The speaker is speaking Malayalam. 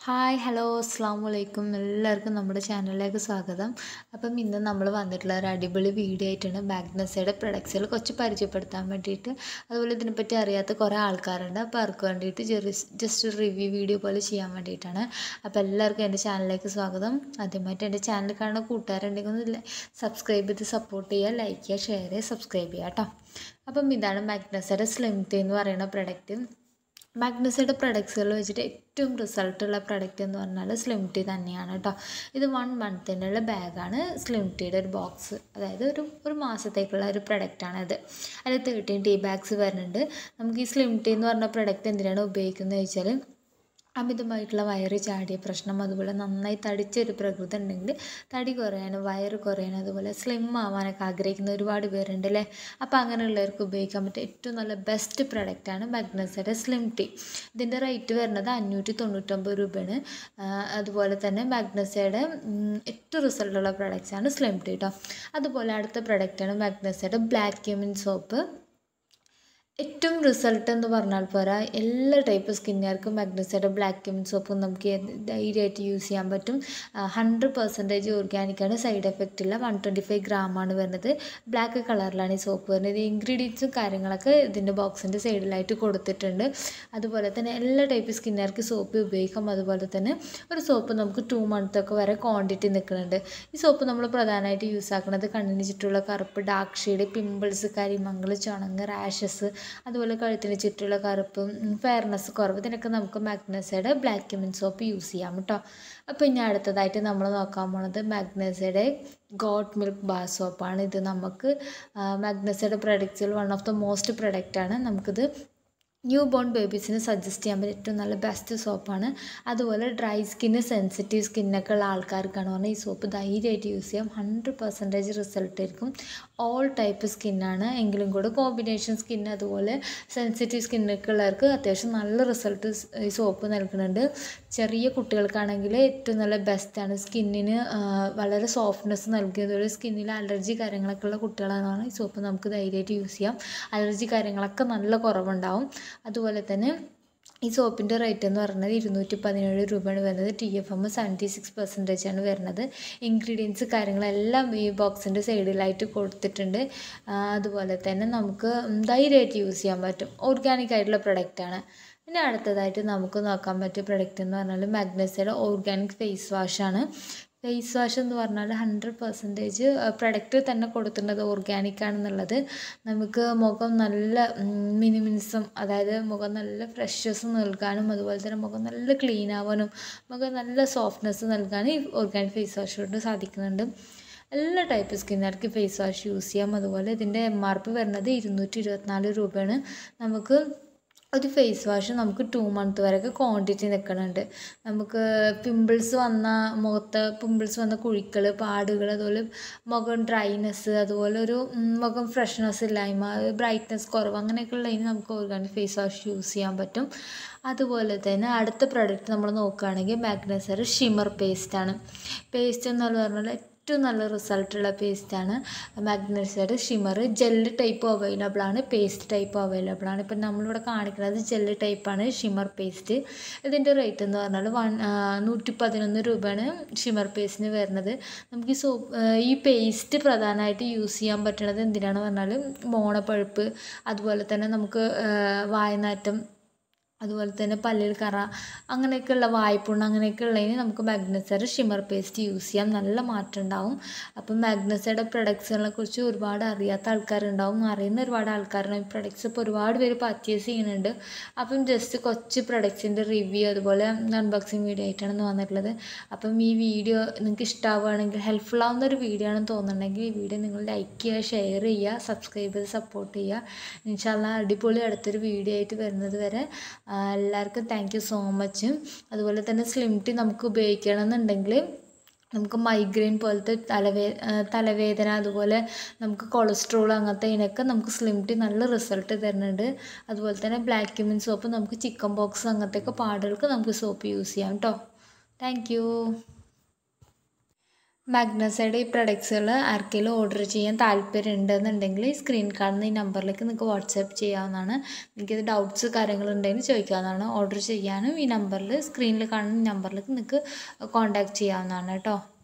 ഹായ് ഹലോ അസ്സാം വലൈക്കും എല്ലാവർക്കും നമ്മുടെ ചാനലിലേക്ക് സ്വാഗതം അപ്പം ഇന്ന് നമ്മൾ വന്നിട്ടുള്ള ഒരു അടിപൊളി വീഡിയോ ആയിട്ടാണ് മാഗ്നസയുടെ പ്രൊഡക്ട്സുകൾ കുറച്ച് പരിചയപ്പെടുത്താൻ വേണ്ടിയിട്ട് അതുപോലെ ഇതിനെപ്പറ്റി അറിയാത്ത കുറേ ആൾക്കാരുണ്ട് അപ്പോൾ അവർക്ക് വേണ്ടിയിട്ട് ജസ്റ്റ് ഒരു റിവ്യൂ വീഡിയോ പോലെ ചെയ്യാൻ വേണ്ടിയിട്ടാണ് അപ്പോൾ എല്ലാവർക്കും എൻ്റെ ചാനലിലേക്ക് സ്വാഗതം ആദ്യമായിട്ട് എൻ്റെ ചാനൽ കാണുന്ന കൂട്ടുകാരുണ്ടെങ്കിൽ ഒന്ന് സബ്സ്ക്രൈബ് ചെയ്ത് സപ്പോർട്ട് ചെയ്യുക ലൈക്ക് ചെയ്യുക ഷെയർ ചെയ്യുക സബ്സ്ക്രൈബ് ചെയ്യുക കേട്ടോ അപ്പം ഇതാണ് മാഗ്നസയുടെ സ്ലിം ടീ എന്ന് പറയുന്ന പ്രൊഡക്റ്റ് മാഗ്നസയുടെ പ്രൊഡക്ട്സുകൾ വെച്ചിട്ട് ഏറ്റവും റിസൾട്ടുള്ള പ്രൊഡക്റ്റ് എന്ന് പറഞ്ഞാൽ സ്ലിം ടീ തന്നെയാണ് കേട്ടോ ഇത് വൺ മന്തിനുള്ള ബാഗാണ് സ്ലിം ടീയുടെ ഒരു ബോക്സ് അതായത് ഒരു ഒരു മാസത്തേക്കുള്ള ഒരു പ്രൊഡക്റ്റാണ് ഇത് അതിൽ തേർട്ടീൻ ടീ ബാഗ്സ് വരുന്നുണ്ട് നമുക്ക് ഈ സ്ലിം ടീ എന്ന് പറഞ്ഞ പ്രൊഡക്റ്റ് എന്തിനാണ് ഉപയോഗിക്കുന്നത് വെച്ചാൽ അമിതമായിട്ടുള്ള വയറ് ചാടിയ പ്രശ്നം അതുപോലെ നന്നായി തടിച്ചൊരു പ്രകൃതി ഉണ്ടെങ്കിൽ തടി കുറയാനും വയറ് കുറയാനും അതുപോലെ സ്ലിം ആവാനൊക്കെ ആഗ്രഹിക്കുന്ന ഒരുപാട് പേരുണ്ട് അല്ലേ അപ്പോൾ അങ്ങനെയുള്ളവർക്ക് ഉപയോഗിക്കാൻ പറ്റിയ ഏറ്റവും നല്ല ബെസ്റ്റ് പ്രൊഡക്റ്റാണ് മാഗ്നസയുടെ സ്ലിം ടീ ഇതിൻ്റെ റേറ്റ് വരുന്നത് അഞ്ഞൂറ്റി തൊണ്ണൂറ്റൊമ്പത് രൂപയാണ് അതുപോലെ തന്നെ മാഗ്നസയുടെ ഏറ്റവും റിസൾട്ടുള്ള പ്രൊഡക്റ്റ്സാണ് സ്ലിം ടീ കേട്ടോ അതുപോലെ അടുത്ത പ്രൊഡക്റ്റാണ് മാഗ്നസയുടെ ബ്ലാക്ക് ക്യൂമിൻ സോപ്പ് ഏറ്റവും റിസൾട്ട് എന്ന് പറഞ്ഞാൽ പോരാ എല്ലാ ടൈപ്പ് സ്കിന്നുകാർക്കും മാഗ്നസയുടെ ബ്ലാക്ക് ക്യൂമിൻ സോപ്പും നമുക്ക് ധൈര്യമായിട്ട് യൂസ് ചെയ്യാൻ പറ്റും ഹൺഡ്രഡ് പെർസെൻറ്റേജ് ഓർഗാനിക്കാണ് സൈഡ് എഫക്റ്റ് ഇല്ല വൺ ട്വൻറ്റി ഫൈവ് ഗ്രാമാണ് വരുന്നത് ബ്ലാക്ക് കളറിലാണ് ഈ സോപ്പ് വരുന്നത് ഇൻഗ്രീഡിയൻസും കാര്യങ്ങളൊക്കെ ഇതിൻ്റെ ബോക്സിൻ്റെ സൈഡിലായിട്ട് കൊടുത്തിട്ടുണ്ട് അതുപോലെ തന്നെ എല്ലാ ടൈപ്പ് സ്കിന്നുകാർക്ക് സോപ്പ് ഉപയോഗിക്കാം അതുപോലെ തന്നെ ഒരു സോപ്പ് നമുക്ക് ടു മന്ത് ഒക്കെ വരെ ക്വാണ്ടിറ്റി നിൽക്കുന്നുണ്ട് ഈ സോപ്പ് നമ്മൾ പ്രധാനമായിട്ട് യൂസ് ആക്കുന്നത് കണ്ണിന് ചുറ്റുമുള്ള കറുപ്പ് ഡാർക്ക് ഷെയ്ഡ് പിമ്പിൾസ് കരിമങ്ങൾ ചുണങ്ങ് റാഷസ് അതുപോലെ കഴുത്തിന് ചുറ്റുള്ള കറുപ്പ് ഫെയർനെസ് കുറവ് ഇതിനൊക്കെ നമുക്ക് മാഗ്നസയുടെ ബ്ലാക്ക് ക്യൂമിൻ സോപ്പ് യൂസ് ചെയ്യാം കേട്ടോ അപ്പോൾ ഇനി അടുത്തതായിട്ട് നമ്മൾ നോക്കാൻ പോണത് മാഗ്നസയുടെ ഗോട്ട് മിൽക്ക് ബാർ സോപ്പാണ് ഇത് നമുക്ക് മാഗ്നസയുടെ പ്രൊഡക്ട്സിൽ വൺ ഓഫ് ദ മോസ്റ്റ് പ്രൊഡക്റ്റാണ് നമുക്കിത് ന്യൂ ബോൺ ബേബീസിന് സജസ്റ്റ് ചെയ്യാൻ പറ്റിയ ഏറ്റവും നല്ല ബെസ്റ്റ് സോപ്പാണ് അതുപോലെ ഡ്രൈ സ്കിന്ന് സെൻസിറ്റീവ് സ്കിന്നൊക്കെ ഉള്ള ആൾക്കാർക്കാണ് പറഞ്ഞാൽ ഈ സോപ്പ് ധൈര്യമായിട്ട് യൂസ് ചെയ്യാം ഹൺഡ്രഡ് പെർസെൻറ്റേജ് റിസൾട്ട് ആയിരിക്കും ഓൾ ടൈപ്പ് സ്കിന്നാണ് എങ്കിലും കൂടെ കോമ്പിനേഷൻ സ്കിൻ അതുപോലെ സെൻസിറ്റീവ് സ്കിന്നൊക്കെ ഉള്ളവർക്ക് അത്യാവശ്യം നല്ല റിസൾട്ട് ഈ സോപ്പ് നൽകുന്നുണ്ട് ചെറിയ കുട്ടികൾക്കാണെങ്കിൽ ഏറ്റവും നല്ല ബെസ്റ്റാണ് സ്കിന്നിന് വളരെ സോഫ്റ്റ്നെസ് നൽകിയതുപോലെ സ്കിന്നിൽ അലർജി കാര്യങ്ങളൊക്കെ ഉള്ള കുട്ടികളാണ് ഈ സോപ്പ് നമുക്ക് ധൈര്യമായിട്ട് യൂസ് ചെയ്യാം അലർജി കാര്യങ്ങളൊക്കെ നല്ല കുറവുണ്ടാവും അതുപോലെ തന്നെ ഈ സോപ്പിൻ്റെ റേറ്റ് എന്ന് പറയുന്നത് ഇരുന്നൂറ്റി പതിനേഴ് രൂപയാണ് വരുന്നത് T F M seventy six percentage ആണ് വരുന്നത് ഇൻഗ്രീഡിയൻസ് കാര്യങ്ങളെല്ലാം ഈ ബോക്സിൻ്റെ സൈഡിലായിട്ട് കൊടുത്തിട്ടുണ്ട് അതുപോലെ തന്നെ നമുക്ക് ധൈര്യമായിട്ട് യൂസ് ചെയ്യാൻ പറ്റും ഓർഗാനിക് ആയിട്ടുള്ള പ്രൊഡക്റ്റാണ് പിന്നെ അടുത്തതായിട്ട് നമുക്ക് നോക്കാൻ പറ്റിയ പ്രൊഡക്റ്റ് എന്ന് പറഞ്ഞാൽ മാഗ്നസയുടെ ഓർഗാനിക് ഫേസ് വാഷാണ് ഫേസ് വാഷ് എന്ന് പറഞ്ഞാൽ ഹൺഡ്രഡ് പെർസെൻറ്റേജ് പ്രൊഡക്റ്റ് തന്നെ കൊടുത്തിട്ടുള്ളത് ഓർഗാനിക് ആണെന്നുള്ളത് നമുക്ക് മുഖം നല്ല മിനിമിനിസം അതായത് മുഖം നല്ല ഫ്രഷസ് നൽകാനും അതുപോലെ തന്നെ മുഖം നല്ല ക്ലീൻ ആവാനും മുഖം നല്ല സോഫ്റ്റ്നെസ് നൽകാനും ഈ ഓർഗാനിക് ഫേസ് വാഷ് കൊണ്ട് സാധിക്കുന്നുണ്ട് എല്ലാ ടൈപ്പ് സ്കിന്നുകാർക്ക് ഫേസ് വാഷ് യൂസ് ചെയ്യാം അതുപോലെ ഇതിൻ്റെ എം ആർ പി വരുന്നത് ഇരുന്നൂറ്റി ഇരുപത്തിനാല് രൂപയാണ് നമുക്ക് ഒരു ഫേസ് വാഷ് നമുക്ക് ടു മന്ത് വരെയൊക്കെ ക്വാണ്ടിറ്റി നിൽക്കുന്നുണ്ട് നമുക്ക് പിമ്പിൾസ് വന്ന മുഖത്ത് പിമ്പിൾസ് വന്ന കുഴികൾ പാടുകൾ അതുപോലെ മുഖം ഡ്രൈനെസ് അതുപോലെ ഒരു മുഖം ഫ്രഷ്നെസ് ഇല്ലായ്മ ബ്രൈറ്റ്നെസ് കുറവ് അങ്ങനെയൊക്കെ ഉള്ളതിന് നമുക്ക് ഓർഗാനിക് ഫേസ് വാഷ് യൂസ് ചെയ്യാൻ പറ്റും അതുപോലെ തന്നെ അടുത്ത പ്രൊഡക്റ്റ് നമ്മൾ നോക്കുകയാണെങ്കിൽ മാഗ്നസർ ഷിമർ പേസ്റ്റാണ് പേസ്റ്റ് എന്ന് പറഞ്ഞാൽ ഏറ്റവും നല്ല റിസൾട്ടുള്ള പേസ്റ്റാണ് മാഗ്നസയുടെ ഷിമർ ജെല്ല് ടൈപ്പ് അവൈലബിൾ ആണ് പേസ്റ്റ് ടൈപ്പ് അവൈലബിൾ ആണ് ഇപ്പം നമ്മളിവിടെ കാണിക്കുന്നത് ജെല്ല് ടൈപ്പാണ് ഷിമർ പേസ്റ്റ് ഇതിൻ്റെ റേറ്റ് എന്ന് പറഞ്ഞാൽ വൺ നൂറ്റി പതിനൊന്ന് രൂപയാണ് ഷിമർ പേസ്റ്റിന് വരുന്നത് നമുക്ക് ഈ സോപ്പ് ഈ പേസ്റ്റ് പ്രധാനമായിട്ട് യൂസ് ചെയ്യാൻ പറ്റുന്നത് എന്തിനാണ് പറഞ്ഞാൽ മോണപ്പഴുപ്പ് അതുപോലെ തന്നെ നമുക്ക് വായനാറ്റം അതുപോലെ തന്നെ പല്ലിൽ കറ അങ്ങനെയൊക്കെയുള്ള വായ്പുണ്ണ് അങ്ങനെയൊക്കെ ഉള്ളതിന് നമുക്ക് മാഗ്നസയുടെ ഷിമർ പേസ്റ്റ് യൂസ് ചെയ്യാം നല്ല മാറ്റം ഉണ്ടാവും അപ്പം മാഗ്നസയുടെ പ്രൊഡക്ട്സുകളെ കുറിച്ച് ഒരുപാട് അറിയാത്ത ആൾക്കാരുണ്ടാവും അറിയുന്ന ഒരുപാട് ആൾക്കാരുണ്ടാവും ഈ പ്രൊഡക്ട്സ് ഇപ്പോൾ ഒരുപാട് പേര് പർച്ചേസ് ചെയ്യുന്നുണ്ട് അപ്പം ജസ്റ്റ് കുറച്ച് പ്രൊഡക്ട്സിൻ്റെ റിവ്യൂ അതുപോലെ അൺബോക്സിങ് വീഡിയോ ആയിട്ടാണ് വന്നിട്ടുള്ളത് അപ്പം ഈ വീഡിയോ നിങ്ങൾക്ക് ഇഷ്ടമാവുകയാണെങ്കിൽ ഹെൽപ്ഫുൾ ആവുന്ന ഒരു വീഡിയോ ആണെന്ന് തോന്നുന്നുണ്ടെങ്കിൽ ഈ വീഡിയോ നിങ്ങൾ ലൈക്ക് ചെയ്യുക ഷെയർ ചെയ്യുക സബ്സ്ക്രൈബ് ചെയ്ത് സപ്പോർട്ട് ചെയ്യുക ഇൻഷാല്ല അടിപൊളി അടുത്തൊരു വീഡിയോ ആയിട്ട് വരുന്നത് വരെ എല്ലാവർക്കും താങ്ക് യു സോ മച്ച് അതുപോലെ തന്നെ സ്ലിം ടീ നമുക്ക് ഉപയോഗിക്കണമെന്നുണ്ടെങ്കിൽ നമുക്ക് മൈഗ്രെയിൻ പോലത്തെ തലവേ തലവേദന അതുപോലെ നമുക്ക് കൊളസ്ട്രോൾ അങ്ങനത്തെ ഇതിനൊക്കെ നമുക്ക് സ്ലിം ടീ നല്ല റിസൾട്ട് തരുന്നുണ്ട് അതുപോലെ തന്നെ ബ്ലാക്ക് ക്യൂമിൻ സോപ്പ് നമുക്ക് ചിക്കൻ ബോക്സ് അങ്ങനത്തെയൊക്കെ പാടുകൾക്ക് നമുക്ക് സോപ്പ് യൂസ് ചെയ്യാം കേട്ടോ താങ്ക് മാഗ്നസയുടെ ഈ പ്രൊഡക്ട്സുകൾ ആർക്കെങ്കിലും ഓർഡർ ചെയ്യാൻ താല്പര്യം ഉണ്ടെന്നുണ്ടെങ്കിൽ സ്ക്രീൻ കാണുന്ന ഈ നമ്പറിലേക്ക് നിങ്ങൾക്ക് വാട്സാപ്പ് ചെയ്യാവുന്നതാണ് നിങ്ങൾക്ക് ഇത് ഡൗട്ട്സ് കാര്യങ്ങളുണ്ടെങ്കിൽ ചോദിക്കാവുന്നതാണ് ഓർഡർ ചെയ്യാനും ഈ നമ്പറിൽ സ്ക്രീനിൽ കാണുന്ന ഈ നമ്പറിലേക്ക് നിങ്ങൾക്ക് കോൺടാക്റ്റ് ചെയ്യാവുന്നതാണ് കേട്ടോ